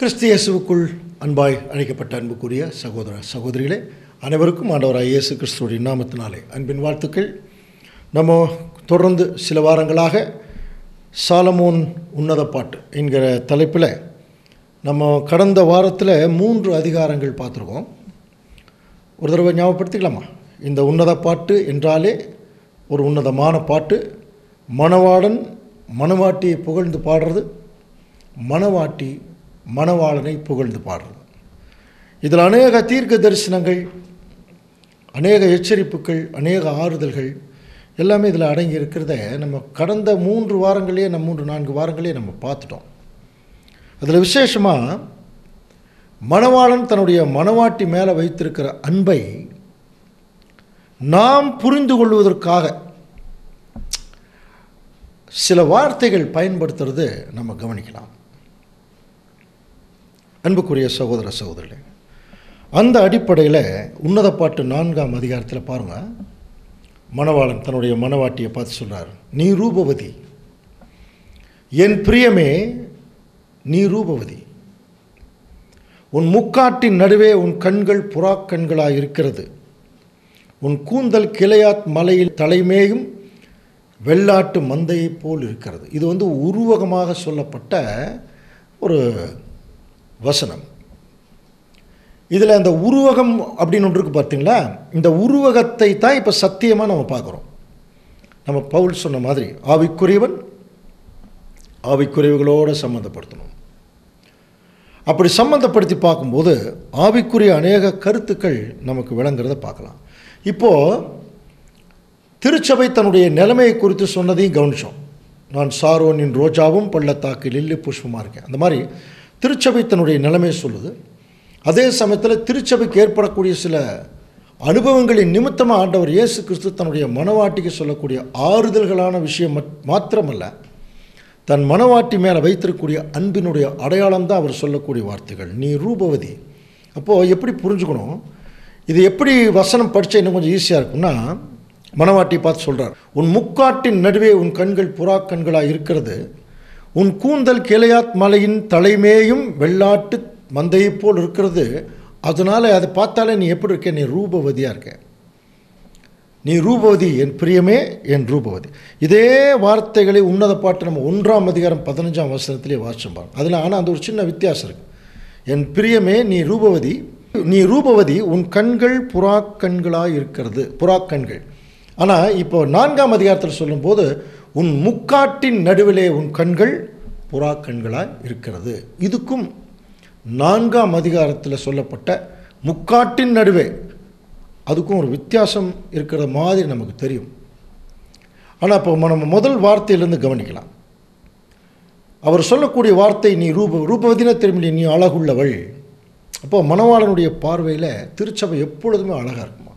கிறிஸ்து இயேசுவுக்குள் அன்பாய் அழைக்கப்பட்ட அன்புக்குரிய சகோதர சகோதரிகளே அனைவருக்கும் ஆண்டவராய் இயேசு கிறிஸ்துவுடைய நாமத்தினாலே அன்பின் வாழ்த்துக்கள் நம்ம தொடர்ந்து சில வாரங்களாக சாலமோன் உன்னத பாட்டு என்கிற தலைப்பில் நம்ம கடந்த வாரத்தில் மூன்று அதிகாரங்கள் பார்த்துருக்கோம் ஒரு தடவை ஞாபகப்படுத்திக்கலாமா இந்த உன்னத பாட்டு என்றாலே ஒரு உன்னதமான பாட்டு மணவாளன் மணவாட்டியை புகழ்ந்து பாடுறது மணவாட்டி மணவாளனை புகழ்ந்து பாடுறது இதில் அநேக தீர்க்க தரிசனங்கள் அநேக எச்சரிப்புகள் அநேக ஆறுதல்கள் எல்லாமே இதில் அடங்கி இருக்கிறத நம்ம கடந்த மூன்று வாரங்களே நம்ம மூன்று நான்கு வாரங்களே நம்ம பார்த்துட்டோம் அதில் விசேஷமாக மணவாளன் தன்னுடைய மணவாட்டி மேலே வைத்திருக்கிற அன்பை நாம் புரிந்து கொள்வதற்காக சில வார்த்தைகள் பயன்படுத்துறது நம்ம கவனிக்கலாம் அன்புக்குரிய சகோதர சகோதரர்களே அந்த அடிப்படையில் உன்னத பாட்டு நான்காம் அதிகாரத்தில் பாருங்கள் மணவாளன் தன்னுடைய மணவாட்டியை பார்த்து சொல்கிறார் நீ ரூபவதி என் பிரியமே நீ ரூபவதி உன் முக்காட்டின் நடுவே உன் கண்கள் புறாக்கண்களாக இருக்கிறது உன் கூந்தல் கிளையாத் மலையில் தலைமேயும் வெள்ளாட்டு மந்தையைப் போல் இருக்கிறது இது வந்து உருவகமாக சொல்லப்பட்ட ஒரு வசனம் இதில் அந்த உருவகம் அப்படின்னு ஒன்று இருக்குது பார்த்தீங்களா இந்த உருவகத்தை தான் இப்போ சத்தியமாக நம்ம பார்க்குறோம் நம்ம பவுல் சொன்ன மாதிரி ஆவிக்குரியவன் ஆவிக்குரியவுகளோடு சம்மந்தப்படுத்தணும் அப்படி சம்மந்தப்படுத்தி பார்க்கும்போது ஆவிக்குரிய அநேக கருத்துக்கள் நமக்கு விளங்குறத பார்க்கலாம் இப்போது திருச்சபை தன்னுடைய நிலைமையை குறித்து சொன்னதையும் கவனித்தோம் நான் சாரோனின் ரோஜாவும் பள்ளத்தாக்கு லில்லி புஷ்பமாக இருக்கேன் அந்த மாதிரி திருச்சபை தன்னுடைய நிலைமையை சொல்லுது அதே சமயத்தில் திருச்சபைக்கு ஏற்படக்கூடிய சில அனுபவங்களின் நிமித்தமாக ஆண்டவர் இயேசு கிறிஸ்து தன்னுடைய மனவாட்டிக்கு சொல்லக்கூடிய ஆறுதல்களான விஷயம் மாத்திரமல்ல தன் மனவாட்டி மேலே வைத்திருக்கக்கூடிய அன்பினுடைய அடையாளம் தான் அவர் சொல்லக்கூடிய வார்த்தைகள் நீ ரூபவதி அப்போது எப்படி புரிஞ்சுக்கணும் இது எப்படி வசனம் படித்தா இன்னும் கொஞ்சம் ஈஸியாக இருக்கும்னா மனவாட்டி பார்த்து சொல்கிறார் உன் முக்காட்டின் நடுவே உன் கண்கள் புறா கண்களாக இருக்கிறது உன் கூந்தல் கிளையாத் மலையின் தலைமேயும் வெள்ளாட்டு மந்தையைப் போல் இருக்கிறது அதனால் அதை பார்த்தாலே நீ எப்படி இருக்க நீ ரூபவதியாக இருக்க நீ ரூபவதி என் பிரியமே என் ரூபவதி இதே வார்த்தைகளை உன்னத பாட்டு நம்ம ஒன்றாம் அதிகாரம் பதினஞ்சாம் வசனத்திலே வாசிச்சோம் பாருங்க அதில் ஆனால் அந்த ஒரு சின்ன வித்தியாசம் இருக்குது என் பிரியமே நீ ரூபவதி நீ ரூபவதி உன் கண்கள் புறா கண்களாக இருக்கிறது புறா கண்கள் ஆனால் இப்போ நான்காம் அதிகாரத்தில் சொல்லும்போது உன் முக்காட்டின் நடுவிலே உன் கண்கள் புறா கண்களாக இருக்கிறது இதுக்கும் நான்காம் அதிகாரத்தில் சொல்லப்பட்ட முக்காட்டின் நடுவே அதுக்கும் ஒரு வித்தியாசம் இருக்கிற மாதிரி நமக்கு தெரியும் ஆனால் இப்போ நம்ம முதல் வார்த்தையிலேருந்து கவனிக்கலாம் அவர் சொல்லக்கூடிய வார்த்தை நீ ரூப ரூபவதின திரும்பி நீ அழகுள்ளவள் அப்போ மணவாளனுடைய பார்வையில் திருச்சபை எப்பொழுதுமே அழகாக இருக்குமா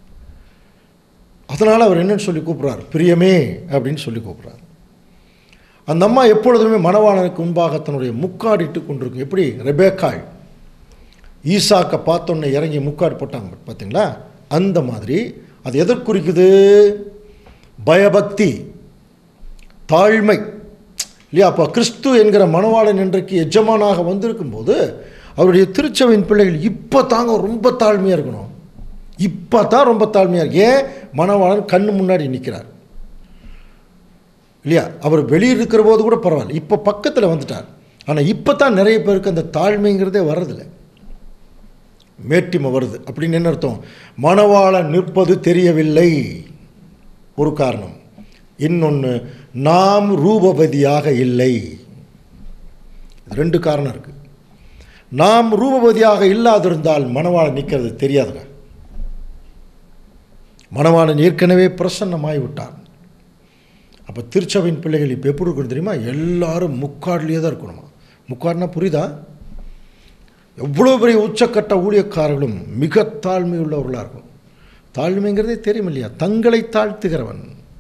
அதனால் அவர் என்னன்னு சொல்லி கூப்பிட்றார் பிரியமே அப்படின்னு சொல்லி கூப்பிட்றார் அந்த அம்மா எப்பொழுதுமே மணவாளனுக்கு முன்பாக தன்னுடைய முக்காடிட்டு கொண்டிருக்கும் எப்படி ரெபேக்காள் ஈசாக்கை பார்த்தோன்னே இறங்கி முக்காடு போட்டாங்க பார்த்தீங்களா அந்த மாதிரி அது எதற்குறிக்குது பயபக்தி தாழ்மை இல்லையா அப்போ கிறிஸ்து என்கிற மணவாளன் இன்றைக்கு எஜமானாக வந்திருக்கும் போது அவருடைய திருச்சபையின் பிள்ளைகள் இப்போ தாங்க ரொம்ப தாழ்மையாக இருக்கணும் இப்போ தான் ரொம்ப தாழ்மையாக இருக்கு ஏன் மணவாளன் கண்ணு முன்னாடி நிற்கிறார் இல்லையா அவர் வெளியே இருக்கிற போது கூட பரவாயில்ல இப்போ பக்கத்தில் வந்துட்டார் ஆனால் இப்போ தான் நிறைய பேருக்கு அந்த தாழ்மைங்கிறதே வர்றதில்லை மேட்டிமை வருது அப்படின்னு என்ன அர்த்தம் மணவாளன் நிற்பது தெரியவில்லை ஒரு காரணம் இன்னொன்று நாம் ரூபபதியாக இல்லை ரெண்டு காரணம் இருக்குது நாம் ரூபபதியாக இல்லாதிருந்தால் மணவாளன் நிற்கிறது தெரியாதுங்க மணவாளன் ஏற்கனவே பிரசன்னமாகி விட்டார் அப்போ திருச்சபையின் பிள்ளைகள் இப்போ எப்படி இருக்கணும் தெரியுமா எல்லாரும் முக்காட்லேயே தான் இருக்கணுமா முக்காடுனா புரியுதா எவ்வளோ பெரிய உச்சக்கட்ட ஊழியக்காரர்களும் மிக தாழ்மை உள்ளவர்களாக இருக்கும் தாழ்மைங்கிறதே தெரியும் இல்லையா தங்களை தாழ்த்துகிறவன்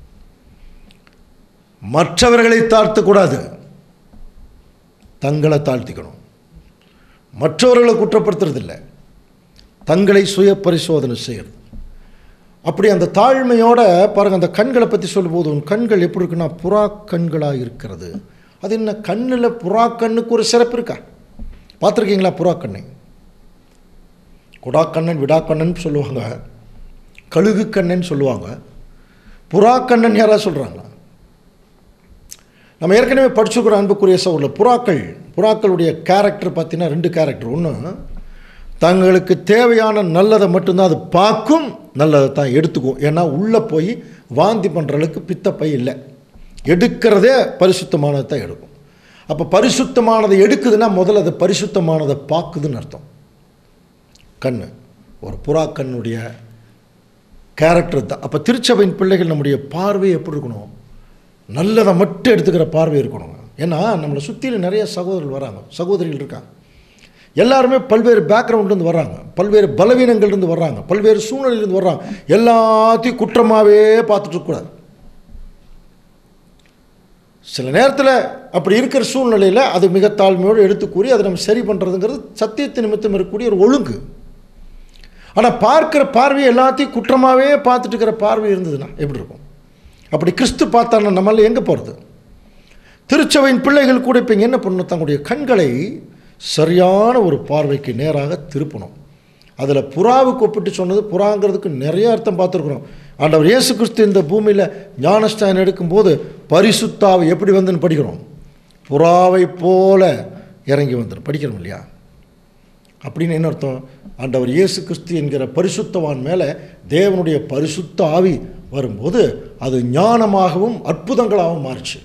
மற்றவர்களை தாழ்த்தக்கூடாது தங்களை தாழ்த்திக்கணும் மற்றவர்களை குற்றப்படுத்துறதில்லை தங்களை சுய பரிசோதனை செய்கிறது அப்படி அந்த தாழ்மையோட பாருங்கள் அந்த கண்களை பற்றி சொல்லும்போது உன் கண்கள் எப்படி இருக்குன்னா புறா கண்களாக இருக்கிறது அது என்ன கண்ணில் புறா கண்ணுக்கு ஒரு சிறப்பு இருக்கா பார்த்துருக்கீங்களா புறாக்கண்ணை குடாக்கண்ணன் விடாக்கண்ணன் சொல்லுவாங்க கழுகு கண்ணன் சொல்லுவாங்க புறாக்கண்ணன் யாராவது சொல்கிறாங்களா நம்ம ஏற்கனவே படிச்சுக்கிற அன்புக்குரிய சவுரில் புறாக்கள் புறாக்களுடைய கேரக்டர் பார்த்தீங்கன்னா ரெண்டு கேரக்டர் ஒன்று தங்களுக்கு தேவையான நல்லதை மட்டும்தான் அது பார்க்கும் நல்லதை தான் எடுத்துக்கும் ஏன்னா உள்ளே போய் வாந்தி பண்ணுற அளவுக்கு பித்தப்பை இல்லை எடுக்கிறதே பரிசுத்தமானதை தான் எடுக்கும் அப்போ பரிசுத்தமானதை எடுக்குதுன்னா முதல்ல அது பரிசுத்தமானதை பார்க்குதுன்னு அர்த்தம் கண் ஒரு புறா கண்ணுடைய கேரக்டர் தான் அப்போ திருச்சபையின் பிள்ளைகள் நம்முடைய பார்வை எப்படி இருக்கணும் நல்லதை மட்டும் எடுத்துக்கிற பார்வை இருக்கணும் ஏன்னா நம்மளை சுற்றிலும் நிறைய சகோதரர்கள் வராங்க சகோதரிகள் இருக்காங்க எல்லாருமே பல்வேறு பேக்ரவுண்ட்லேருந்து வர்றாங்க பல்வேறு பலவீனங்கள்லேருந்து வர்றாங்க பல்வேறு சூழ்நிலையிலேருந்து வர்றாங்க எல்லாத்தையும் குற்றமாகவே பார்த்துட்டு இருக்கக்கூடாது சில நேரத்தில் அப்படி இருக்கிற சூழ்நிலையில் அது மிக தாழ்மையோடு எடுத்து கூறி அதை நம்ம சரி பண்ணுறதுங்கிறது சத்தியத்து நிமித்தம் இருக்கக்கூடிய ஒரு ஒழுங்கு ஆனால் பார்க்குற பார்வை எல்லாத்தையும் குற்றமாகவே பார்த்துட்டு இருக்கிற பார்வை இருந்ததுன்னா எப்படி இருக்கும் அப்படி கிறிஸ்து பார்த்தான்னா நம்மளால் எங்கே போகிறது திருச்சபையின் பிள்ளைகள் கூட இப்போ இங்கே என்ன பண்ணணும் தங்களுடைய கண்களை சரியான ஒரு பார்வைக்கு நேராக திருப்பணும் அதில் புறாவுக்கு ஒப்பிட்டு சொன்னது புறாங்கிறதுக்கு நிறைய அர்த்தம் பார்த்துருக்குறோம் ஆண்டவர் இயேசு கிறிஸ்து இந்த பூமியில் ஞானஸ்தானம் எடுக்கும்போது பரிசுத்தாவை எப்படி வந்துன்னு படிக்கிறோம் புறாவை போல இறங்கி வந்துடும் படிக்கிறோம் இல்லையா அப்படின்னு என்ன அர்த்தம் ஆண்டவர் இயேசு கிறிஸ்து என்கிற பரிசுத்தவான் மேலே தேவனுடைய பரிசுத்த ஆவி வரும்போது அது ஞானமாகவும் அற்புதங்களாகவும் மாறுச்சு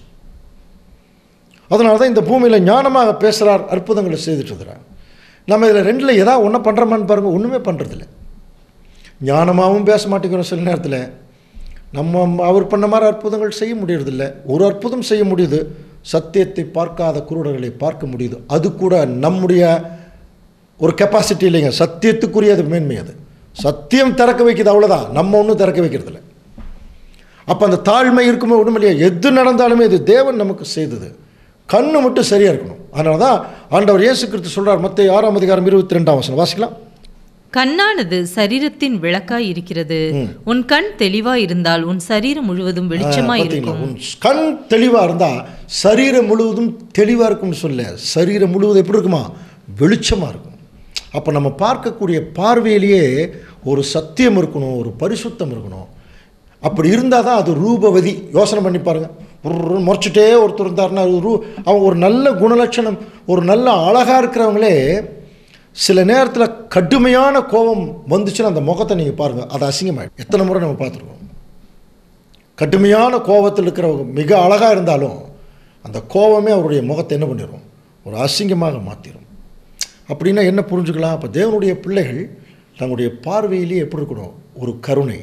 அதனால தான் இந்த பூமியில் ஞானமாக பேசுகிறார் அற்புதங்களை செய்துட்டு இருக்கிறார் நம்ம இதில் ரெண்டில் ஏதாவது ஒன்றை பண்ணுறோமான்னு பாருங்கள் ஒன்றுமே பண்ணுறதில்ல ஞானமாகவும் பேச மாட்டேங்கிறோம் சில நேரத்தில் நம்ம அவர் பண்ண மாதிரி அற்புதங்கள் செய்ய முடியறதில்ல ஒரு அற்புதம் செய்ய முடியுது சத்தியத்தை பார்க்காத குருடர்களை பார்க்க முடியுது அது கூட நம்முடைய ஒரு கெப்பாசிட்டி இல்லைங்க சத்தியத்துக்குரிய அது மேன்மை அது சத்தியம் திறக்க வைக்குது அவ்வளோதான் நம்ம ஒன்றும் திறக்க வைக்கிறதில்ல அப்போ அந்த தாழ்மை இருக்குமே ஒன்றும் இல்லையா எது நடந்தாலுமே இது தேவன் நமக்கு செய்தது கண்ணு மட்டும் சரியாக இருக்கணும் அதனால தான் ஆண்டவர் இயேசு கிறிஸ்து சொல்கிறார் மற்ற ஆறாம் அதிகாரம் இருபத்தி ரெண்டாம் வசனம் வாசிக்கலாம் கண்ணானது சரீரத்தின் விளக்காய் இருக்கிறது உன் கண் தெளிவாய் இருந்தால் உன் சரீரம் முழுவதும் வெளிச்சமாய் பார்த்தீங்களா இருக்கும் உன் கண் தெளிவாக இருந்தால் சரீரம் முழுவதும் தெளிவாக இருக்கும்னு சொல்ல சரீரம் முழுவதும் எப்படி இருக்குமா வெளிச்சமாக இருக்கும் அப்போ நம்ம பார்க்கக்கூடிய பார்வையிலேயே ஒரு சத்தியம் இருக்கணும் ஒரு பரிசுத்தம் இருக்கணும் அப்படி இருந்தால் தான் அது ரூபவதி யோசனை பண்ணி பாருங்க ஒரு முறைச்சிட்டே ஒருத்தர் இருந்தாருன்னா அது ரூ அவங்க ஒரு நல்ல குணலட்சணம் ஒரு நல்ல அழகாக இருக்கிறவங்களே சில நேரத்தில் கடுமையான கோபம் வந்துச்சுன்னா அந்த முகத்தை நீங்கள் பாருங்கள் அது அசிங்கமாயிடும் எத்தனை முறை நம்ம பார்த்துருக்கோம் கடுமையான கோபத்தில் இருக்கிறவங்க மிக அழகாக இருந்தாலும் அந்த கோபமே அவருடைய முகத்தை என்ன பண்ணிடும் ஒரு அசிங்கமாக மாற்றிடும் அப்படின்னா என்ன புரிஞ்சுக்கலாம் அப்போ தேவனுடைய பிள்ளைகள் தங்களுடைய பார்வையிலேயே எப்படி இருக்கணும் ஒரு கருணை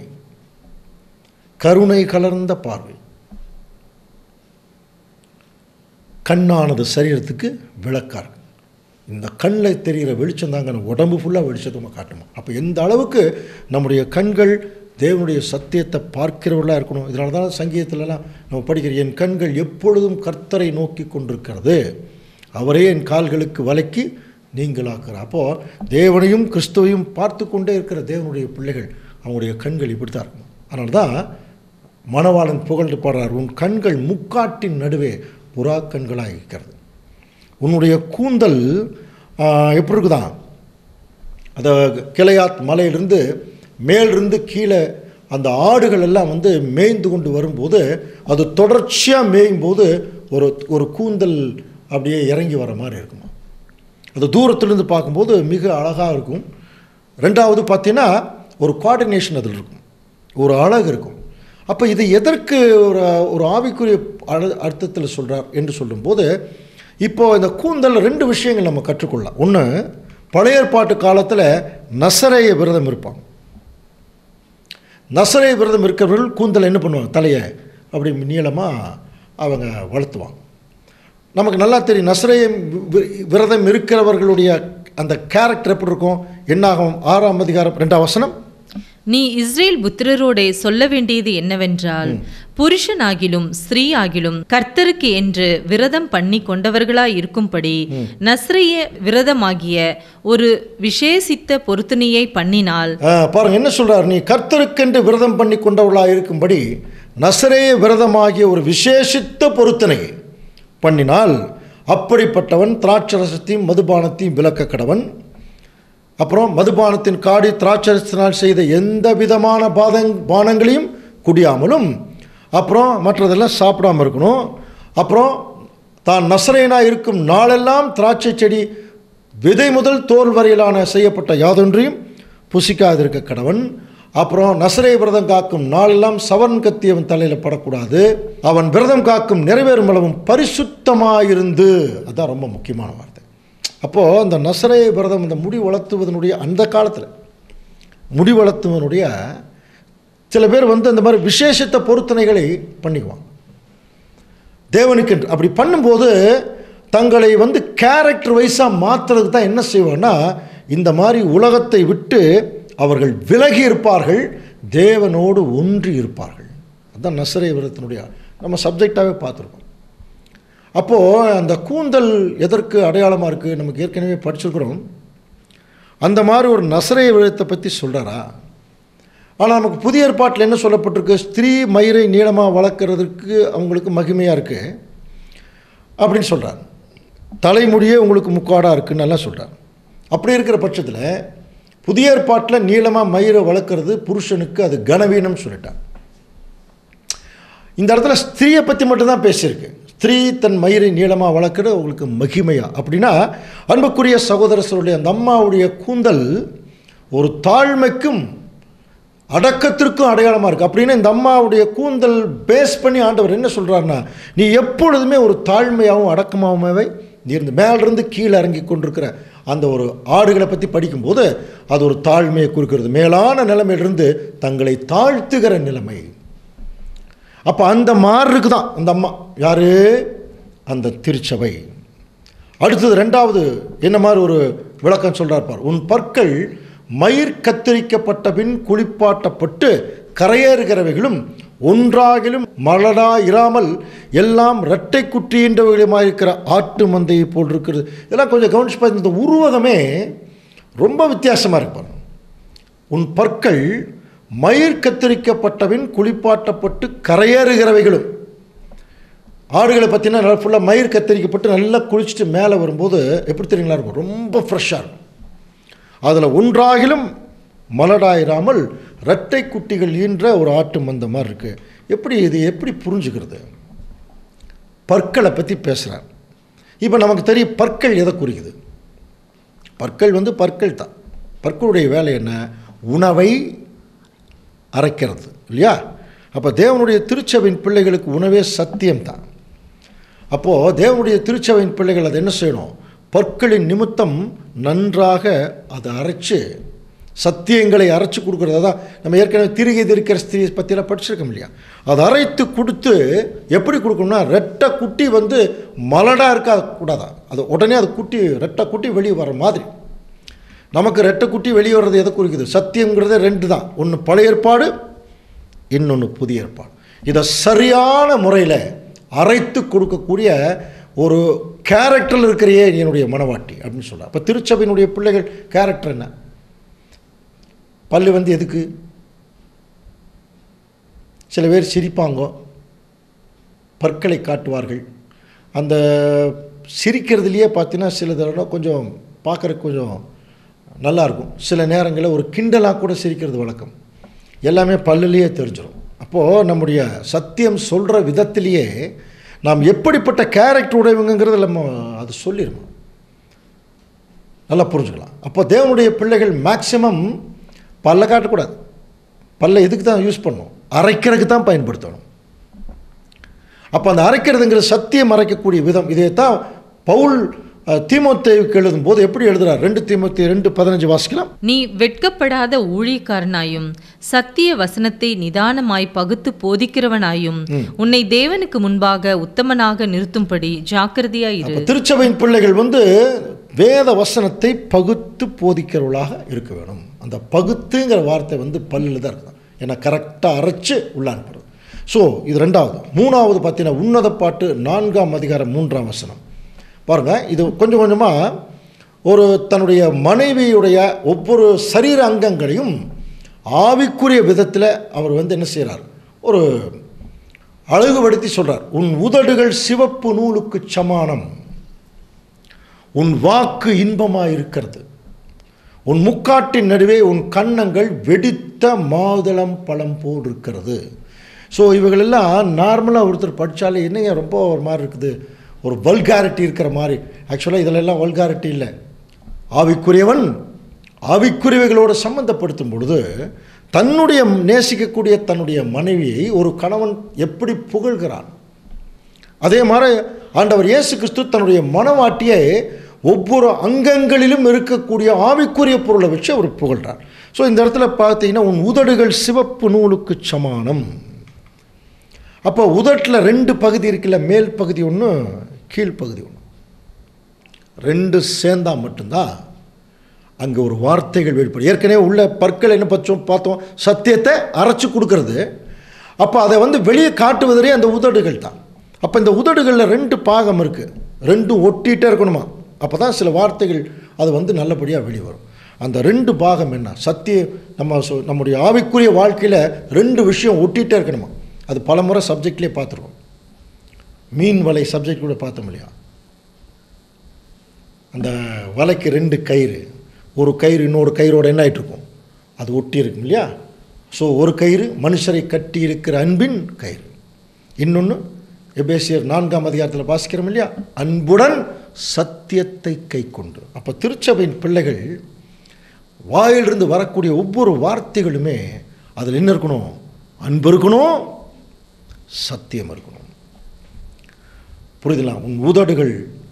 கருணை கலர்ந்த பார்வை கண்ணானது சரீரத்துக்கு விளக்கா இருக்கு இந்த கண்ணில் தெரிகிற வெளிச்சம் தாங்க நம்ம உடம்பு ஃபுல்லாக வெளிச்சத்தமாக காட்டுமா அப்போ எந்த அளவுக்கு நம்முடைய கண்கள் தேவனுடைய சத்தியத்தை பார்க்கிறவர்களாக இருக்கணும் இதனால தான் சங்கீதத்திலலாம் நம்ம படிக்கிற என் கண்கள் எப்பொழுதும் கர்த்தரை நோக்கி கொண்டிருக்கிறது அவரே என் கால்களுக்கு வலைக்கு நீங்களாக்குறார் அப்போது தேவனையும் கிறிஸ்துவையும் பார்த்து கொண்டே இருக்கிற தேவனுடைய பிள்ளைகள் அவங்களுடைய கண்கள் இப்படி தான் இருக்கும் அதனால தான் மணவாளன் புகழ்ந்து பாடுறார் உன் கண்கள் முக்காட்டின் நடுவே புறா கண்களாக இருக்கிறது உன்னுடைய கூந்தல் ஆ, எப்படி இருக்குதான் அந்த கிளையாத் மலையிலிருந்து மேலிருந்து கீழே அந்த ஆடுகள் எல்லாம் வந்து மேய்ந்து கொண்டு வரும்போது அது தொடர்ச்சியாக மேயும் போது ஒரு ஒரு கூந்தல் அப்படியே இறங்கி வர மாதிரி இருக்குமா அது தூரத்துலேருந்து பார்க்கும்போது மிக அழகாக இருக்கும் ரெண்டாவது பார்த்தீங்கன்னா ஒரு கோஆர்டினேஷன் அதில் இருக்கும் ஒரு அழகு இருக்கும் அப்போ இது எதற்கு ஒரு ஒரு ஆவிக்குரிய அழ அர்த்தத்தில் சொல்கிறார் என்று சொல்லும்போது இப்போது இந்த கூந்தல் ரெண்டு விஷயங்கள் நம்ம கற்றுக்கொள்ளலாம் ஒன்று பழைய ஏற்பாட்டு காலத்தில் நசரேய விரதம் இருப்பாங்க நசரேய விரதம் இருக்கிறவர்கள் கூந்தல் என்ன பண்ணுவாங்க தலையை அப்படி நீளமாக அவங்க வளர்த்துவாங்க நமக்கு நல்லா தெரியும் நசரேயம் வி- விரதம் இருக்கிறவர்களுடைய அந்த கேரக்டர் எப்படி இருக்கும் என்னாகும் ஆறாம் அதிகாரம் ரெண்டாம் வசனம் நீ இஸ்ரேல் புத்திரரோடே சொல்ல வேண்டியது என்னவென்றால் புருஷனாகிலும் ஸ்திரீ ஆகிலும் கர்த்தருக்கு என்று விரதம் பண்ணி கொண்டவர்களாய் இருக்கும்படி நஸ்ரைய விரதமாகிய ஒரு விசேஷித்த பொருத்தனையை பண்ணினால் ஆ, பாருங்க என்ன சொல்றார் நீ கர்த்தருக்கென்று விரதம் பண்ணி கொண்டவளாக இருக்கும்படி நசரேய விரதமாகிய ஒரு விசேஷித்த பொருத்தனை பண்ணினால் அப்படிப்பட்டவன் திராட்சரசத்தையும் மதுபானத்தையும் விலக்க கடவன் அப்புறம் மதுபானத்தின் காடி திராட்சரசத்தினால் செய்த எந்த விதமான பாதங் பானங்களையும் குடியாமலும் அப்புறம் மற்றதெல்லாம் சாப்பிடாம இருக்கணும் அப்புறம் தான் நசரேனாக இருக்கும் நாளெல்லாம் திராட்சை செடி விதை முதல் தோல் வரையிலான செய்யப்பட்ட யாதொன்றையும் புசிக்காதிருக்க கடவன் அப்புறம் நசரே விரதம் காக்கும் நாளெல்லாம் சவன் கத்தி அவன் தலையில் படக்கூடாது அவன் விரதம் காக்கும் நிறைவேறும் அளவும் பரிசுத்தமாயிருந்து அதுதான் ரொம்ப முக்கியமான வார்த்தை அப்போது அந்த நசரே விரதம் இந்த முடி வளர்த்துவதனுடைய அந்த காலத்தில் முடி வளர்த்துவனுடைய சில பேர் வந்து அந்த மாதிரி விசேஷத்த பொருத்தனைகளை பண்ணிக்குவாங்க தேவனுக்கென்று அப்படி பண்ணும்போது தங்களை வந்து கேரக்டர் வைஸாக மாற்றுறதுக்கு தான் என்ன செய்வாங்கன்னா இந்த மாதிரி உலகத்தை விட்டு அவர்கள் விலகி இருப்பார்கள் தேவனோடு ஒன்றி இருப்பார்கள் அதுதான் நசரே விரதத்தினுடைய நம்ம சப்ஜெக்டாகவே பார்த்துருக்கோம் அப்போது அந்த கூந்தல் எதற்கு அடையாளமாக இருக்குது நமக்கு ஏற்கனவே படிச்சிருக்கிறோம் அந்த மாதிரி ஒரு நசரே விரதத்தை பற்றி சொல்கிறாரா ஆனால் நமக்கு புதிய ஏற்பாட்டில் என்ன சொல்லப்பட்டிருக்கு ஸ்திரீ மயிரை நீளமாக வளர்க்குறதுக்கு அவங்களுக்கு மகிமையாக இருக்குது அப்படின்னு சொல்கிறார் தலைமுடியே உங்களுக்கு முக்காடாக இருக்குன்னு எல்லாம் சொல்கிறார் அப்படி இருக்கிற பட்சத்தில் புதிய ஏற்பாட்டில் நீளமாக மயிரை வளர்க்குறது புருஷனுக்கு அது கனவீனம் சொல்லிட்டார் இந்த இடத்துல ஸ்திரீயை பற்றி மட்டும்தான் பேசியிருக்கு ஸ்திரீ தன் மயிரை நீளமாக வளர்க்குறது அவங்களுக்கு மகிமையா அப்படின்னா அன்புக்குரிய சகோதரர்களுடைய அந்த அம்மாவுடைய கூந்தல் ஒரு தாழ்மைக்கும் அடக்கத்திற்கும் அடையாளமாக இருக்குது அப்படின்னு இந்த அம்மாவுடைய கூந்தல் பேஸ் பண்ணி ஆண்டவர் என்ன சொல்கிறாருன்னா நீ எப்பொழுதுமே ஒரு தாழ்மையாகவும் அடக்கமாகவே நீ இருந்து மேலிருந்து கீழே இறங்கி கொண்டிருக்கிற அந்த ஒரு ஆடுகளை பற்றி படிக்கும்போது அது ஒரு தாழ்மையை குறிக்கிறது மேலான நிலைமையிலிருந்து தங்களை தாழ்த்துகிற நிலைமை அப்போ அந்த மாறுக்கு தான் அந்த அம்மா யாரு அந்த திருச்சபை அடுத்தது ரெண்டாவது என்ன மாதிரி ஒரு விளக்கம் சொல்றார் பார் உன் பற்கள் மயிர் கத்தரிக்கப்பட்ட பின் குளிப்பாட்டப்பட்டு கரையேறுகிறவைகளும் ஒன்றாகிலும் மலடா இராமல் எல்லாம் இரட்டை குற்றியின்றவைகளுமாயிருக்கிற ஆட்டு மந்தையை போல் இருக்கிறது இதெல்லாம் கொஞ்சம் கவனிச்சு பார்த்து இந்த உருவகமே ரொம்ப வித்தியாசமாக இருப்பார் உன் பற்கள் மயிர் கத்தரிக்கப்பட்டபின் குளிப்பாட்டப்பட்டு கரையேறுகிறவைகளும் ஆடுகளை பார்த்தீங்கன்னா நல்லா ஃபுல்லாக மயிர் கத்தரிக்கப்பட்டு நல்லா குளிச்சுட்டு மேலே வரும்போது எப்படி தெரியுங்களா இருக்கும் ரொம்ப ஃப்ரெஷ்ஷாக இருக்கும் அதில் ஒன்றாகிலும் மலடாயிராமல் இரட்டை குட்டிகள் ஈன்ற ஒரு ஆட்டு மந்த மாதிரி இருக்குது எப்படி இது எப்படி புரிஞ்சுக்கிறது பற்களை பற்றி பேசுகிறார் இப்போ நமக்கு தெரியும் பற்கள் எதை குறிக்குது பற்கள் வந்து பற்கள் தான் பற்களுடைய வேலை என்ன உணவை அரைக்கிறது இல்லையா அப்போ தேவனுடைய திருச்சபையின் பிள்ளைகளுக்கு உணவே சத்தியம்தான் அப்போது தேவனுடைய திருச்சபையின் பிள்ளைகள் அதை என்ன செய்யணும் பற்களின் நிமித்தம் நன்றாக அதை அரைச்சு சத்தியங்களை அரைச்சு கொடுக்குறது தான் நம்ம ஏற்கனவே திருகை திருக்கிற ஸ்திரீ பற்றியெல்லாம் படிச்சிருக்கோம் இல்லையா அதை அரைத்து கொடுத்து எப்படி கொடுக்கணும்னா ரெட்டை குட்டி வந்து மலடாக இருக்கா கூடாதான் அது உடனே அது குட்டி ரெட்டை குட்டி வெளியே வர மாதிரி நமக்கு ரெட்டை குட்டி வெளியே வர்றது எதை குறிக்குது சத்தியங்கிறது ரெண்டு தான் ஒன்று பழைய ஏற்பாடு இன்னொன்று புதிய ஏற்பாடு இதை சரியான முறையில் அரைத்து கொடுக்கக்கூடிய ஒரு கேரக்டரில் இருக்கிறையே என்னுடைய மனவாட்டி அப்படின்னு சொல்ல அப்போ திருச்சபையினுடைய பிள்ளைகள் கேரக்டர் என்ன பல்லு வந்து எதுக்கு சில பேர் சிரிப்பாங்க பற்களை காட்டுவார்கள் அந்த சிரிக்கிறதுலையே பார்த்தீங்கன்னா சில தடவை கொஞ்சம் பார்க்குறக்கு கொஞ்சம் நல்லாயிருக்கும் சில நேரங்களில் ஒரு கிண்டலாக கூட சிரிக்கிறது வழக்கம் எல்லாமே பல்லுலேயே தெரிஞ்சிடும் அப்போது நம்முடைய சத்தியம் சொல்கிற விதத்திலேயே நாம் எப்படிப்பட்ட கேரக்டர் உடையவங்கிறது நம்ம அது சொல்லிடுவோம் நல்லா புரிஞ்சுக்கலாம் அப்போ தேவனுடைய பிள்ளைகள் மேக்சிமம் பல்ல காட்டக்கூடாது பல்ல எதுக்கு தான் யூஸ் பண்ணணும் அரைக்கிறதுக்கு தான் பயன்படுத்தணும் அப்போ அந்த அரைக்கிறதுங்கிற சத்தியம் அரைக்கக்கூடிய விதம் இதை தான் பவுல் அஹ், தீமோத்தேயுக்கு எழுதும் போது எப்படி எழுதுறார் ரெண்டு தீமோத்தேயு ரெண்டு பதினஞ்சு வாசிக்கலாம் நீ வெட்கப்படாத ஊழியக்காரனாயும் சத்திய வசனத்தை நிதானமாய் பகுத்து போதிக்கிறவனாயும் உன்னை தேவனுக்கு முன்பாக உத்தமனாக நிறுத்தும்படி ஜாக்கிரதையாயிரு அப்போ திருச்சபையின் பிள்ளைகள் வந்து வேத வசனத்தை பகுத்து போதிக்கிறவர்களாக இருக்க வேணும் அந்த பகுத்துங்கிற வார்த்தை வந்து பல்லில் தான் இருக்கும் ஏன்னா கரெக்டாக அரைச்சு உள்ள அனுப்புறது ஸோ இது ரெண்டாவது மூணாவது பார்த்தீங்கன்னா உன்னத பாட்டு நான்காம் அதிகாரம் மூன்றாம் வசனம் பாருங்கள் இது கொஞ்சம் கொஞ்சமாக ஒரு தன்னுடைய மனைவியுடைய ஒவ்வொரு சரீர அங்கங்களையும் ஆவிக்குரிய விதத்தில் அவர் வந்து என்ன செய்கிறார் ஒரு அழகுபடுத்தி சொல்றார் உன் உதடுகள் சிவப்பு நூலுக்கு சமானம் உன் வாக்கு இன்பமாக இருக்கிறது உன் முக்காட்டின் நடுவே உன் கன்னங்கள் வெடித்த மாதுளம் பழம் போல் இருக்கிறது ஸோ இவைகளெல்லாம் நார்மலாக ஒருத்தர் படித்தாலே என்னங்க ரொம்ப ஒரு மாதிரி இருக்குது ஒரு வல்காரிட்டி இருக்கிற மாதிரி ஆக்சுவலாக இதிலெல்லாம் வல்காரிட்டி இல்லை ஆவிக்குரியவன் ஆவிக்குரியவைகளோடு சம்மந்தப்படுத்தும் பொழுது தன்னுடைய நேசிக்கக்கூடிய தன்னுடைய மனைவியை ஒரு கணவன் எப்படி புகழ்கிறான் அதே மாதிரி ஆண்டவர் இயேசு கிறிஸ்து தன்னுடைய மனவாட்டியை ஒவ்வொரு அங்கங்களிலும் இருக்கக்கூடிய ஆவிக்குரிய பொருளை வச்சு அவர் புகழ்றார் ஸோ இந்த இடத்துல பார்த்தீங்கன்னா உன் உதடுகள் சிவப்பு நூலுக்கு சமானம் அப்போ உதட்டில் ரெண்டு பகுதி இருக்குல்ல மேல் பகுதி ஒன்று கீழ்ப்பகுதி ஒன்று ரெண்டு சேர்ந்தா மட்டும்தான் அங்கே ஒரு வார்த்தைகள் வெளிப்படும் ஏற்கனவே உள்ள பற்கள் என்ன பச்சோம் பார்த்தோம் சத்தியத்தை அரைச்சி கொடுக்கறது அப்போ அதை வந்து வெளியே காட்டுவதே அந்த உதடுகள் தான் அப்போ இந்த உதடுகளில் ரெண்டு பாகம் இருக்குது ரெண்டும் ஒட்டிகிட்டே இருக்கணுமா அப்போ தான் சில வார்த்தைகள் அது வந்து நல்லபடியாக வெளியே வரும் அந்த ரெண்டு பாகம் என்ன சத்திய நம்ம சொ- நம்முடைய ஆவிக்குரிய வாழ்க்கையில் ரெண்டு விஷயம் ஒட்டிகிட்டே இருக்கணுமா அது பல முறை சப்ஜெக்ட்லேயே பார்த்துருக்கோம் மீன் வலை சப்ஜெக்ட் கூட பார்த்தோம் இல்லையா அந்த வலைக்கு ரெண்டு கயிறு ஒரு கயிறு இன்னொரு கயிறோட என்ன ஆயிட்டு இருக்கும் அது ஒட்டி இருக்கும் இல்லையா ஸோ ஒரு கயிறு மனுஷரை கட்டி இருக்கிற அன்பின் கயிறு இன்னொன்று எபேசியர் நான்காம் அதிகாரத்தில் வாசிக்கிறோம் இல்லையா அன்புடன் சத்தியத்தை கை கொண்டு அப்போ திருச்சபையின் பிள்ளைகள் வாயிலிருந்து வரக்கூடிய ஒவ்வொரு வார்த்தைகளுமே அதில் என்ன இருக்கணும் அன்பு இருக்கணும் சத்தியம் இருக்கணும் புரியுதுங்களா உன் உதடுகள்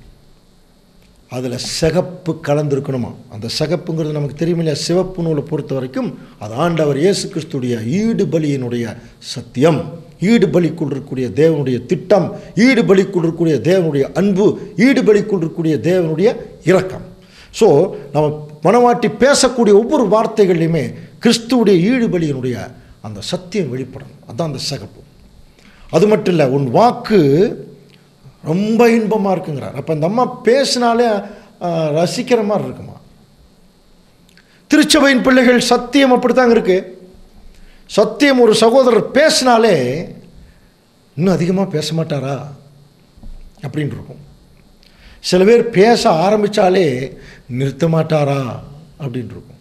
அதில் சிகப்பு கலந்துருக்கணுமா அந்த சிகப்புங்கிறது நமக்கு தெரியும் இல்லையா சிவப்பு நூலை பொறுத்த வரைக்கும் அது ஆண்டவர் இயேசு கிறிஸ்துடைய ஈடு பலியினுடைய சத்தியம் ஈடு பலிக்குள் இருக்கக்கூடிய தேவனுடைய திட்டம் ஈடு பலிக்குள் இருக்கக்கூடிய தேவனுடைய அன்பு ஈடு பலிக்குள் இருக்கக்கூடிய தேவனுடைய இரக்கம் ஸோ நம்ம மனவாட்டி பேசக்கூடிய ஒவ்வொரு வார்த்தைகள்லையுமே கிறிஸ்துவுடைய ஈடு பலியினுடைய அந்த சத்தியம் வெளிப்படணும் அதான் அந்த சிகப்பு அது மட்டும் இல்லை உன் வாக்கு ரொம்ப இன்பமாக இருக்குங்கிறார் அப்போ இந்த அம்மா பேசினாலே ஆ, ரசிக்கிற மாதிரி இருக்குமா திருச்சபையின் பிள்ளைகள் சத்தியம் அப்படித்தாங்க இருக்கு சத்தியம் ஒரு சகோதரர் பேசினாலே இன்னும் அதிகமாக பேச மாட்டாரா அப்படின்னு இருக்கும் சில பேர் பேச ஆரம்பித்தாலே நிறுத்த மாட்டாரா அப்படின்னு இருக்கும்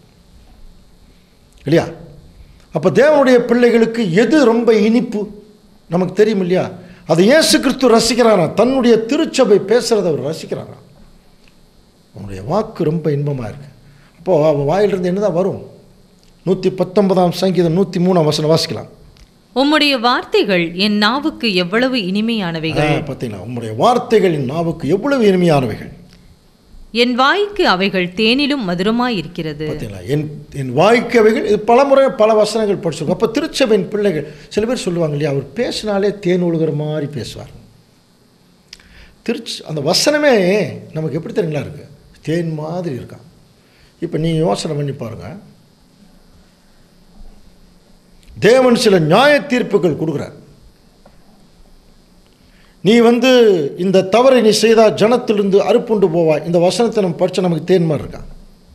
இல்லையா அப்போ தேவனுடைய பிள்ளைகளுக்கு எது ரொம்ப இனிப்பு நமக்கு தெரியும் இல்லையா அதை இயேசு கிறிஸ்து ரசிக்கிறாராம் தன்னுடைய திருச்சபை பேசுகிறத அவர் ரசிக்கிறாராம் அவனுடைய வாக்கு ரொம்ப இன்பமாக இருக்கு அப்போது அவன் வாயிலிருந்து என்னதான் வரும் நூற்றி பத்தொன்பதாம் சங்கீதம் நூற்றி மூணாம் வசனம் வாசிக்கலாம் உம்முடைய வார்த்தைகள் என் நாவுக்கு எவ்வளவு இனிமையானவைகள் ஆ, பார்த்தீங்களா உம்முடைய வார்த்தைகளின் நாவுக்கு எவ்வளவு இனிமையானவைகள் என் வாய்க்கு அவைகள் தேனிலும் மதுரமாய் இருக்கிறது பார்த்தீங்களா என் என் வாய்க்கவைகள் இது பல முறை பல வசனங்கள் படிச்சிருக்கோம் அப்போ திருச்சபையின் பிள்ளைகள் சில பேர் சொல்லுவாங்க இல்லையா அவர் பேசினாலே தேன் ஒழுகிற மாதிரி பேசுவார் திருச்சி அந்த வசனமே நமக்கு எப்படி தெரியுங்களா இருக்கு தேன் மாதிரி இருக்கான் இப்போ நீ யோசனை பண்ணி பாருங்க தேவன் சில நியாய தீர்ப்புகள் கொடுக்குறார் நீ வந்து இந்த தவறை நீ செய்தால் ஜனத்திலிருந்து அறுப்புண்டு போவாய் இந்த வசனத்தை நம்ம படிச்சா நமக்கு தேன் மாதிரி இருக்கான்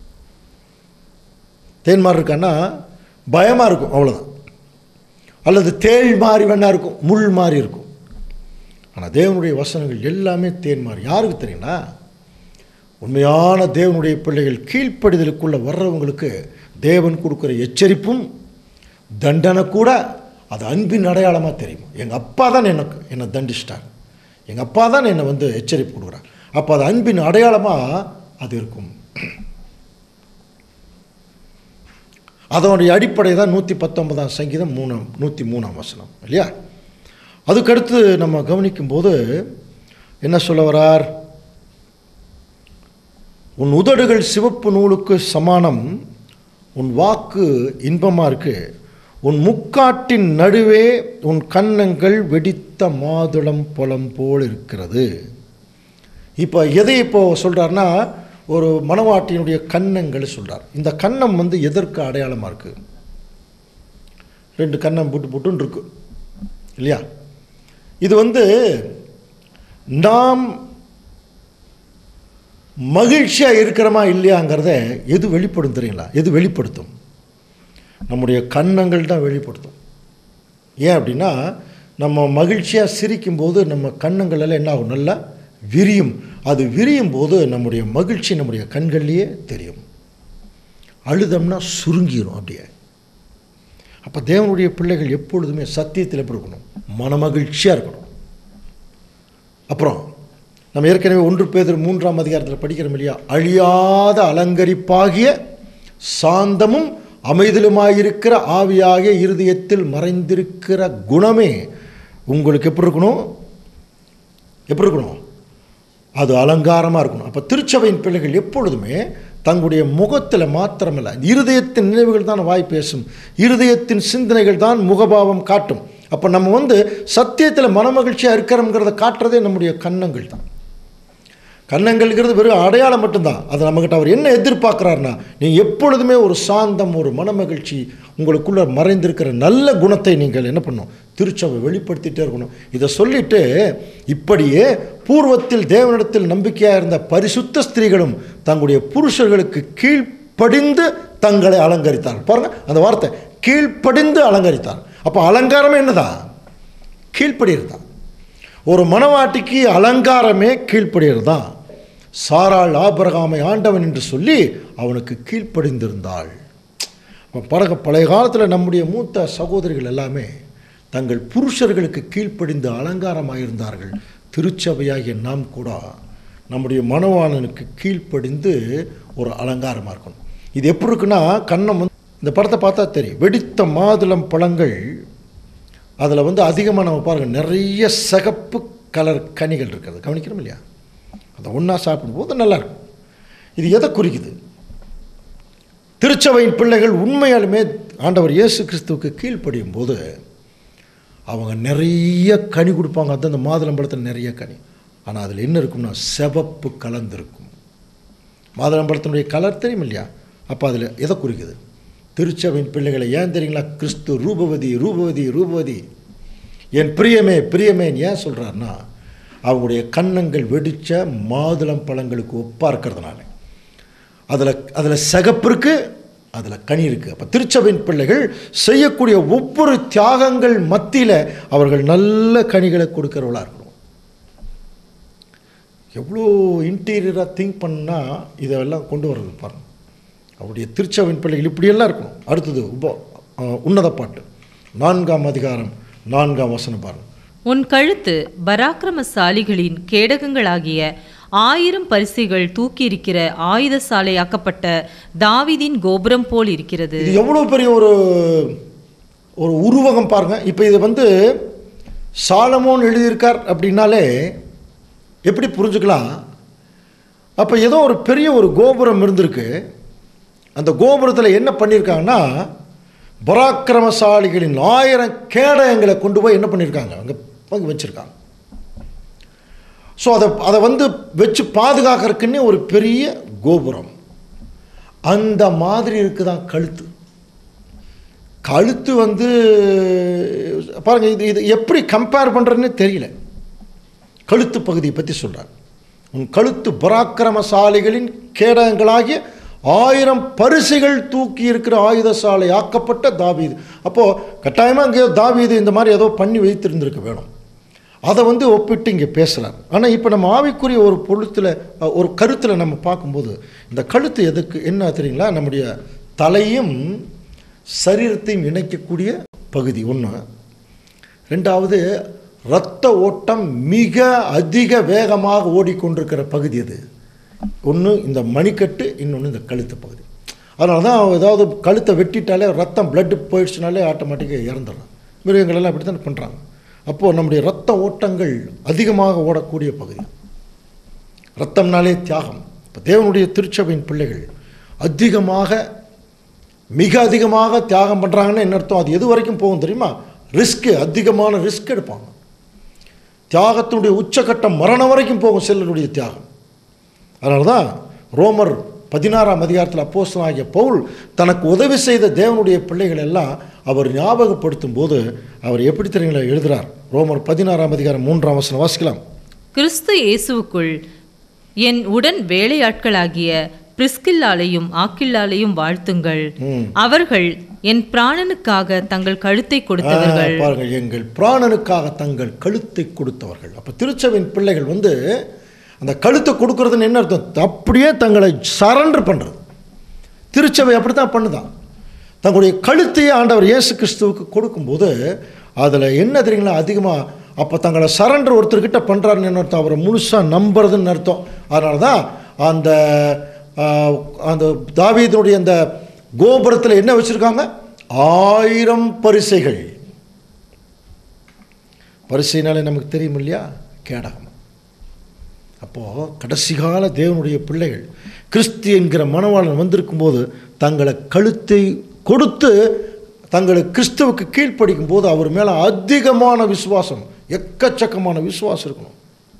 தேன் மாதிரி இருக்கான்னா பயமாக இருக்கும் அவ்வளோதான் அல்லது தேள் மாதிரி வேணா இருக்கும் முள் மாதிரி இருக்கும் ஆனால் தேவனுடைய வசனங்கள் எல்லாமே தேன் மாதிரி யாருக்கு தெரியும்னா உண்மையான தேவனுடைய பிள்ளைகள் கீழ்ப்படிதலுக்குள்ளே வர்றவங்களுக்கு தேவன் கொடுக்குற எச்சரிப்பும் தண்டனை கூட அது அன்பின் அடையாளமாக தெரியும் எங்கள் அப்பா தான் எனக்கு என்னை தண்டிச்சிட்டார் எங்கள் அப்பா தான் என்னை வந்து எச்சரிப்பு கொடுக்குறார் அப்போ அது அன்பின் அடையாளமாக அது இருக்கும் அதனுடைய அடிப்படை தான் நூற்றி பத்தொன்பதாம் சங்கீதம் மூணாம் நூற்றி மூணாம் வசனம் இல்லையா அதுக்கடுத்து நம்ம கவனிக்கும்போது என்ன சொல்ல வரார் உன் உதடுகள் சிவப்பு நூலுக்கு சமானம் உன் வாக்கு இன்பமாக இருக்கு உன் முக்காட்டின் நடுவே உன் கன்னங்கள் வெடித்த மாதுளம் பழம் போல் இருக்கிறது இப்போ எதை இப்போ சொல்கிறாருன்னா ஒரு மணவாட்டியினுடைய கன்னங்கள் சொல்கிறார் இந்த கன்னம் வந்து எதற்கு அடையாளமாக இருக்குது ரெண்டு கன்னம் புட்டு புட்டுன்னு இருக்கு இல்லையா இது வந்து நாம் மகிழ்ச்சியாக இருக்கிறோமா இல்லையாங்கிறத எது வெளிப்படும் தெரியுங்களா எது வெளிப்படுத்தும் நம்முடைய கன்னங்கள் தான் வெளிப்படுத்தும் ஏன் அப்படின்னா நம்ம மகிழ்ச்சியாக சிரிக்கும்போது நம்ம கன்னங்கள் எல்லாம் என்ன ஆகும் நல்லா விரியும் அது விரியும் போது நம்முடைய மகிழ்ச்சி நம்முடைய கண்கள்லேயே தெரியும் அழுதம்னா சுருங்கிரும் அப்படியே அப்போ தேவனுடைய பிள்ளைகள் எப்பொழுதுமே சத்தியத்தில் எப்படி இருக்கணும் மனமகிழ்ச்சியாக இருக்கணும் அப்புறம் நம்ம ஏற்கனவே ஒன்று பேதர் மூன்றாம் அதிகாரத்தில் படிக்கிறோம் இல்லையா அழியாத அலங்கரிப்பாகிய சாந்தமும் அமைதலுமாயிருக்கிற ஆவியாகிய இருதயத்தில் மறைந்திருக்கிற குணமே உங்களுக்கு எப்படி இருக்கணும் எப்படி இருக்கணும் அது அலங்காரமாக இருக்கணும் அப்போ திருச்சபையின் பிள்ளைகள் எப்பொழுதுமே தங்களுடைய முகத்தில் மாத்திரமல்ல இருதயத்தின் நினைவுகள் தான் வாய் பேசும் இருதயத்தின் சிந்தனைகள் தான் முகபாவம் காட்டும் அப்போ நம்ம வந்து சத்தியத்தில் மனமகிழ்ச்சியாக இருக்கிறோங்கிறத காட்டுறதே நம்முடைய கன்னங்கள் தான் கன்னங்கள்ங்கிறது வெறும் அடையாளம் மட்டும்தான் அது நம்மக்கிட்ட அவர் என்ன எதிர்பார்க்குறாருன்னா நீங்கள் எப்பொழுதுமே ஒரு சாந்தம் ஒரு மனமகிழ்ச்சி உங்களுக்குள்ள மறைந்திருக்கிற நல்ல குணத்தை நீங்கள் என்ன பண்ணணும் திருச்சபை வெளிப்படுத்திட்டே இருக்கணும் இதை சொல்லிட்டு இப்படியே பூர்வத்தில் தேவனிடத்தில் நம்பிக்கையாக இருந்த பரிசுத்த ஸ்திரீகளும் தங்களுடைய புருஷர்களுக்கு கீழ்ப்படிந்து தங்களை அலங்கரித்தார் பாருங்க அந்த வார்த்தை கீழ்ப்படிந்து அலங்கரித்தார் அப்போ அலங்காரமே என்னதான் கீழ்ப்படிகிறது தான் ஒரு மணவாட்டிக்கு அலங்காரமே கீழ்ப்படிகிறது தான் சாராள் ஆபரகாமை ஆண்டவன் என்று சொல்லி அவனுக்கு கீழ்ப்படிந்திருந்தாள் அப்ப பரக பழைய காலத்தில் நம்முடைய மூத்த சகோதரிகள் எல்லாமே தங்கள் புருஷர்களுக்கு கீழ்ப்படிந்து அலங்காரமாக இருந்தார்கள் திருச்சபையாகிய நாம் கூட நம்முடைய மணவாளனுக்கு கீழ்ப்படிந்து ஒரு அலங்காரமாக இருக்கணும் இது எப்படி இருக்குன்னா கண்ணம் வந்து இந்த படத்தை பார்த்தா தெரியும் வெடித்த மாதுளம் பழங்கள் அதில் வந்து அதிகமாக நம்ம பாருங்கள் நிறைய சிகப்பு கலர் கனிகள் இருக்குது கவனிக்கிறோம் இல்லையா அதை ஒன்றா சாப்பிடும்போது நல்லாயிருக்கும் இது எதை குறிக்குது திருச்சபையின் பிள்ளைகள் உண்மையாலுமே ஆண்டவர் இயேசு கிறிஸ்துவுக்கு கீழ்ப்படியும் போது அவங்க நிறைய கனி கொடுப்பாங்க அது அந்த மாதுளம்பழத்தில் நிறைய கனி ஆனால் அதில் என்ன இருக்கும்னா சிவப்பு கலந்திருக்கும் மாதுளம்பழத்தினுடைய கலர் தெரியும் இல்லையா அப்போ அதில் எதை குறிக்குது திருச்சபையின் பிள்ளைகளை ஏன் தெரியுங்களா கிறிஸ்து ரூபவதி ரூபவதி ரூபவதி என் பிரியமே பிரியமேன்னு ஏன் சொல்கிறாருன்னா அவங்களுடைய கன்னங்கள் வெடித்த மாதுளம் பழங்களுக்கு ஒப்பாக இருக்கிறதுனால அதில் அதில் சிகப்பு இருக்கு அதில் கனி இருக்குது அப்போ திருச்சபையின் பிள்ளைகள் செய்யக்கூடிய ஒவ்வொரு தியாகங்கள் மத்தியில் அவர்கள் நல்ல கனிகளை கொடுக்கிறவளாக இருக்கணும் எவ்வளோ இன்டீரியராக திங்க் பண்ணால் இதெல்லாம் கொண்டு வர்றது பாருங்க அவருடைய திருச்சபையின் பிள்ளைகள் இப்படியெல்லாம் இருக்கணும் அடுத்தது உப அஹ், உன்னத பாட்டு நான்காம் அதிகாரம் நான்காம் வசனம் பாருங்க உன் கழுத்து பராக்கிரமசாலிகளின் கேடகங்களாகிய ஆயிரம் பரிசைகள் தூக்கியிருக்கிற ஆயுதசாலையாக்கப்பட்ட தாவீதின் கோபுரம் போல் இருக்கிறது இது எவ்வளோ பெரிய ஒரு ஒரு உருவகம் பாருங்க இப்போ இது வந்து சாலமோன் எழுதியிருக்கார் அப்படின்னாலே எப்படி புரிஞ்சுக்கலாம் அப்போ ஏதோ ஒரு பெரிய ஒரு கோபுரம் இருந்திருக்கு அந்த கோபுரத்தில் என்ன பண்ணியிருக்காங்கன்னா பராக்கிரமசாலிகளின் ஆயிரம் கேடயங்களை கொண்டு போய் என்ன பண்ணியிருக்காங்க அங்கே அங்கே வச்சுருக்காங்க ஸோ அதை அதை வந்து வச்சு பாதுகாக்கிறதுக்குன்னே ஒரு பெரிய கோபுரம் அந்த மாதிரி இருக்குதான் கழுத்து கழுத்து வந்து பாருங்க இது இது எப்படி கம்பேர் பண்ணுறதுன்னு தெரியல கழுத்து பகுதியை பற்றி சொல்கிறார் உன் கழுத்து பராக்கிரமசாலிகளின் கேடகங்களாகிய ஆயிரம் பரிசுகள் தூக்கி இருக்கிற ஆயுதசாலை ஆக்கப்பட்ட தாவீது அப்போது கட்டாயமாக அங்கேயோ தாவீது இந்த மாதிரி ஏதோ பண்ணி வைத்திருந்திருக்க வேணும் அதை வந்து ஒப்பிட்டு இங்கே பேசுகிறார் ஆனால் இப்போ நம்ம ஆவிக்குரிய ஒரு பொழுத்தில் ஒரு கருத்தில் நம்ம பார்க்கும்போது இந்த கழுத்து எதுக்கு என்ன தெரியுங்களா நம்முடைய தலையும் சரீரத்தையும் இணைக்கக்கூடிய பகுதி ஒன்று ரெண்டாவது இரத்த ஓட்டம் மிக அதிக வேகமாக ஓடிக்கொண்டிருக்கிற பகுதி அது ஒன்று இந்த மணிக்கட்டு இன்னொன்று இந்த கழுத்து பகுதி அதனால தான் ஏதாவது கழுத்தை வெட்டிட்டாலே ரத்தம் blood போயிடுச்சுனாலே ஆட்டோமேட்டிக்காக இறந்துடுறான் மிருகங்களெல்லாம் இப்படி தான் பண்ணுறாங்க அப்போது நம்முடைய இரத்த ஓட்டங்கள் அதிகமாக ஓடக்கூடிய பகுதி ரத்தம்னாலே தியாகம் இப்போ தேவனுடைய திருச்சபையின் பிள்ளைகள் அதிகமாக மிக அதிகமாக தியாகம் பண்ணுறாங்கன்னு என்ன அர்த்தம் அது எது வரைக்கும் போகும் தெரியுமா ரிஸ்க்கு அதிகமான ரிஸ்க் எடுப்பாங்க தியாகத்தினுடைய உச்சக்கட்டம் மரணம் வரைக்கும் போகும் சிலருடைய தியாகம் அதனால தான் ரோமர் பதினாறாம் அதிகாரத்தில் அப்போஸ்தலன் ஆகிய பவுல் தனக்கு உதவி செய்த தேவனுடைய பிள்ளைகள் எல்லாம் அவர் ஞாபகப்படுத்தும் போது அவர் எப்படி தெரியுங்களா எழுதுறார் ரோமர் பதினாறாம் அதிகாரம் மூன்றாம் வசனம் வாசிக்கலாம் கிறிஸ்து இயேசுவுக்குள் என் உடன் வேலையாட்களாகிய பிரிஸ்கில்லாலையும் ஆக்கில்லாலையும் வாழ்த்துங்கள் ம். அவர்கள் என் பிராணனுக்காக தங்கள் கழுத்தை கொடுத்தவர்கள் ஆ, பாருங்கள் எங்கள் பிராணனுக்காக தங்கள் கழுத்தை கொடுத்தவர்கள் அப்போ திருச்சபையின் பிள்ளைகள் வந்து அந்த கழுத்தை கொடுக்கறதுன்னு என்ன அர்த்தம் அப்படியே தங்களை சரண்டர் பண்ணுறது திருச்சபை அப்படி தான் பண்ணுதான் தங்களுடைய கழுத்தையே ஆண்டவர் இயேசு கிறிஸ்துவுக்கு கொடுக்கும்போது அதில் என்ன தெரியுங்களா அதிகமாக அப்போ தங்களை சரண்டர் ஒருத்தர்கிட்ட பண்ணுறாருன்னு என்ன அர்த்தம் அவரை முழுசாக நம்புறதுன்னு அர்த்தம் அதனால தான் அந்த ஆஹ், அந்த தாவீதனுடைய அந்த கோபுரத்தில் என்ன வச்சுருக்காங்க ஆயிரம் பரிசைகள் பரிசைனாலே நமக்கு தெரியும் இல்லையா கேடகம் அப்போது கடைசி கால தேவனுடைய பிள்ளைகள் கிறிஸ்து என்கிற மணவாளன் வந்திருக்கும் போது தங்களை கழுத்தை கொடுத்து தங்களை கிறிஸ்துவுக்கு கீழ்ப்படிக்கும் போது அவர் மேலே அதிகமான விசுவாசம் எக்கச்சக்கமான விசுவாசம் இருக்கணும்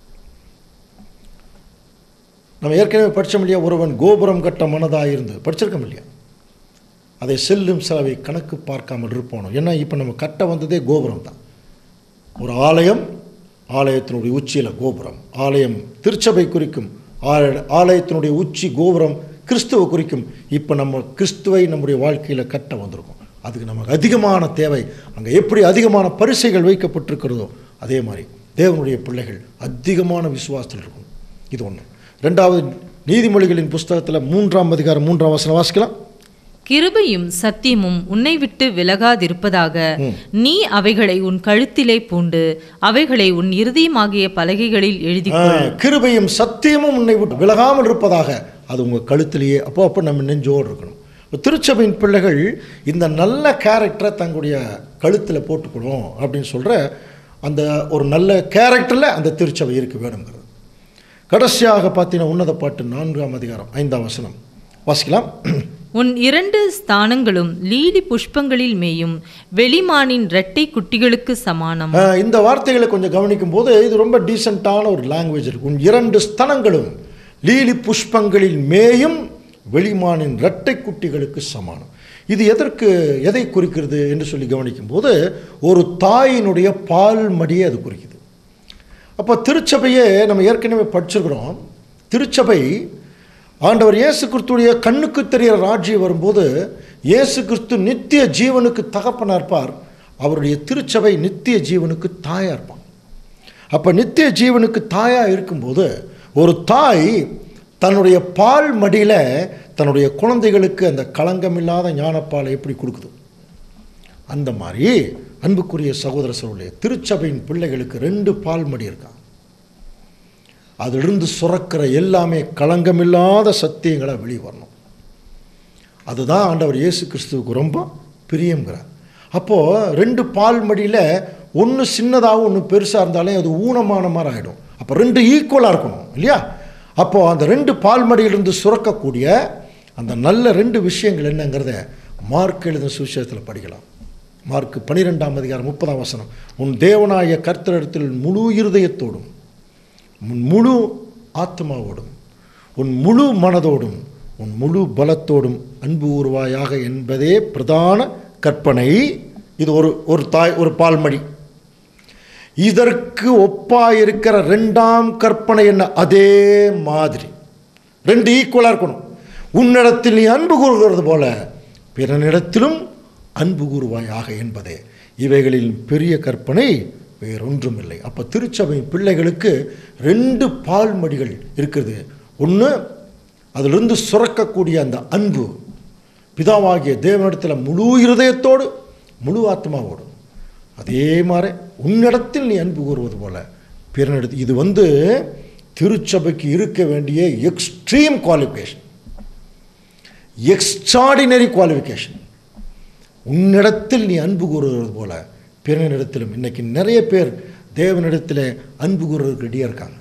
நம்ம ஏற்கனவே படித்தோம் இல்லையா ஒருவன் கோபுரம் கட்ட மனதாக இருந்து படிச்சிருக்கோம் இல்லையா அதை செல்லும் செலவை கணக்கு பார்க்காமல் இருப்போம் ஏன்னா இப்போ நம்ம கட்ட வந்ததே கோபுரம் தான் ஒரு ஆலயம் ஆலயத்தினுடைய உச்சியில் கோபுரம் ஆலயம் திருச்சபை குறிக்கும் ஆல- ஆலயத்தினுடைய உச்சி கோபுரம் கிறிஸ்துவை குறிக்கும் இப்போ நம்ம கிறிஸ்துவை நம்முடைய வாழ்க்கையில் கட்ட வந்திருக்கோம் அதுக்கு நமக்கு அதிகமான தேவை அங்கே எப்படி அதிகமான பரிசைகள் வைக்கப்பட்டிருக்கிறதோ அதே மாதிரி தேவனுடைய பிள்ளைகள் அதிகமான விசுவாசத்தில் இருக்கும் இது ஒன்று ரெண்டாவது நீதிமொழிகளின் புஸ்தகத்தில் மூன்றாம் அதிகாரம் மூன்றாம் வசனம் வாசிக்கலாம் கிருபையும் சத்தியமும் உன்னை விட்டு விலகாதிருப்பதாக நீ அவைகளை உன் கழுத்திலே பூண்டு அவைகளை உன் இருதயமாகிய பலகைகளில் எழுதி ஆ, கிருபையும் சத்தியமும் உன்னை விட்டு விலகாமல் இருப்பதாக அது உங்கள் கழுத்திலேயே அப்போ அப்போ நம்ம நெஞ்சோடு இருக்கணும் இப்ப திருச்சபையின் பிள்ளைகள் இந்த நல்ல கேரக்டரை தங்களுடைய கழுத்தில் போட்டுக்கணும் அப்படின்னு சொல்கிற அந்த ஒரு நல்ல கேரக்டரில் அந்த திருச்சபை இருக்க வேணுங்கிறது கடைசியாக பார்த்தீங்கன்னா உன்னத பாட்டு நான்காம் அதிகாரம் ஐந்தாம் வசனம் வாசிக்கலாம் உன் இரண்டு ஸ்தானங்களும் லீலி புஷ்பங்களில் மேயும் வெளிமானின் இரட்டை குட்டிகளுக்கு சமானம் ஆ, இந்த வார்த்தைகளை கொஞ்சம் கவனிக்கும் போது இது ரொம்ப டீசெண்டான ஒரு லாங்குவேஜ் இருக்கு உன் இரண்டு ஸ்தனங்களும் லீலி புஷ்பங்களில் மேயும் வெளிமானின் இரட்டை குட்டிகளுக்கு சமானம் இது எதற்கு எதை குறிக்கிறது என்று சொல்லி கவனிக்கும் போது ஒரு தாயினுடைய பால் மடியை அது குறிக்குது அப்போ திருச்சபையே நம்ம ஏற்கனவே படிச்சிருக்கிறோம் திருச்சபை ஆண்டவர் இயேசு கிறிஸ்துடைய கண்ணுக்கு தெரிகிற ராஜ்யம் வரும்போது இயேசு கிறிஸ்து நித்திய ஜீவனுக்கு தகப்பனா இருப்பார் அவருடைய திருச்சபை நித்திய ஜீவனுக்கு தாயா இருப்பான் அப்போ நித்திய ஜீவனுக்கு தாயா இருக்கும்போது ஒரு தாய் தன்னுடைய பால் மடியில் தன்னுடைய குழந்தைகளுக்கு அந்த களங்கமில்லாத ஞானப்பாலை எப்படி கொடுக்குது அந்த மாதிரி அன்புக்குரிய சகோதர சகோதரிய திருச்சபையின் பிள்ளைகளுக்கு ரெண்டு பால் மடி இருக்கான் அதிலிருந்து சுரக்கிற எல்லாமே களங்கமில்லாத சத்தியங்களை வெளியே வரணும் அதுதான் ஆண்டவர் இயேசு கிறிஸ்துவுக்கு ரொம்ப பிரியங்கிறார் அப்போது ரெண்டு பால் மடியில் ஒன்று சின்னதாகவும் ஒன்று பெருசாக இருந்தாலே அது ஊனமான மாதிரி ஆகிடும் அப்போ ரெண்டு ஈக்குவலாக இருக்கணும் இல்லையா அப்போது அந்த ரெண்டு பால் மடியிலிருந்து சுரக்கக்கூடிய அந்த நல்ல ரெண்டு விஷயங்கள் என்னங்கிறத மார்க் எழுதின சுவிசேஷத்தில் படிக்கலாம் மார்க் பன்னிரெண்டாம் அதிகாரம் முப்பதாம் வசனம் உன் தேவனாய கர்த்தரிடத்தில் முழு இருதயத்தோடும் உன் முழு ஆத்மாவோடும் உன் முழு மனதோடும் உன் முழு பலத்தோடும் அன்பு உருவாயாக என்பதே பிரதான கற்பனை இது ஒரு ஒரு தாய் ஒரு பால்மடி இதற்கு ஒப்பாயிருக்கிற ரெண்டாம் கற்பனை என்ன அதே மாதிரி ரெண்டு ஈக்குவலாக இருக்கணும் உன்னிடத்தில் நீ அன்பு கூறுகிறது போல பிறனிடத்திலும் அன்பு கூறுவாயாக என்பதே இவைகளில் பெரிய கற்பனை வேறொன்றும் இல்லை அப்போ திருச்சபை பிள்ளைகளுக்கு ரெண்டு பால்மடிகள் இருக்குது ஒன்று அதிலிருந்து சுரக்கக்கூடிய அந்த அன்பு பிதாவாகிய தேவனிடத்தில் முழு இருதயத்தோடு முழு ஆத்மாவோடு அதே மாதிரி உன்னிடத்தில் நீ அன்பு கூறுவது போல பிறனிடத்தில் இது வந்து திருச்சபைக்கு இருக்க வேண்டிய எக்ஸ்ட்ரீம் குவாலிஃபிகேஷன் எக்ஸ்ட்ராடினரி குவாலிஃபிகேஷன் உன்னிடத்தில் நீ அன்பு கூறுவது போல பிறனிடத்திலும் இன்னைக்கு நிறைய பேர் தேவனிடத்தில் அன்பு கூறுறதுக்கு ரெடியாக இருக்காங்க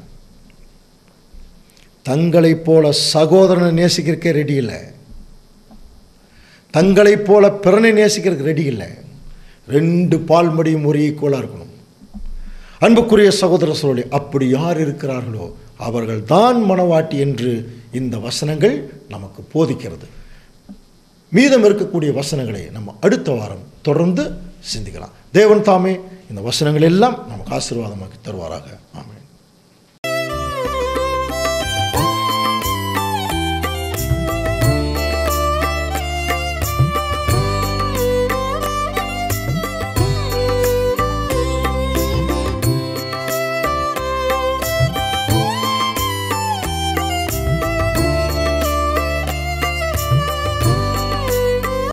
தங்களைப் போல சகோதரனை நேசிக்கிறதுக்கே ரெடி இல்லை தங்களைப் போல பிறனை நேசிக்கிறதுக்கு ரெடி இல்லை ரெண்டு பால் மடியும் ஒரு ஈக்குவலாக இருக்கணும் அன்புக்குரிய சகோதர சோழி அப்படி யார் இருக்கிறார்களோ அவர்கள் தான் மனவாட்டி என்று இந்த வசனங்கள் நமக்கு போதிக்கிறது மீதம் இருக்கக்கூடிய வசனங்களை நம்ம அடுத்த வாரம் தொடர்ந்து சிந்திக்கலாம் தேவன் தாமே இந்த வசனங்கள் எல்லாம் நமக்கு ஆசீர்வாதமாக்கி தருவாராக ஆமென்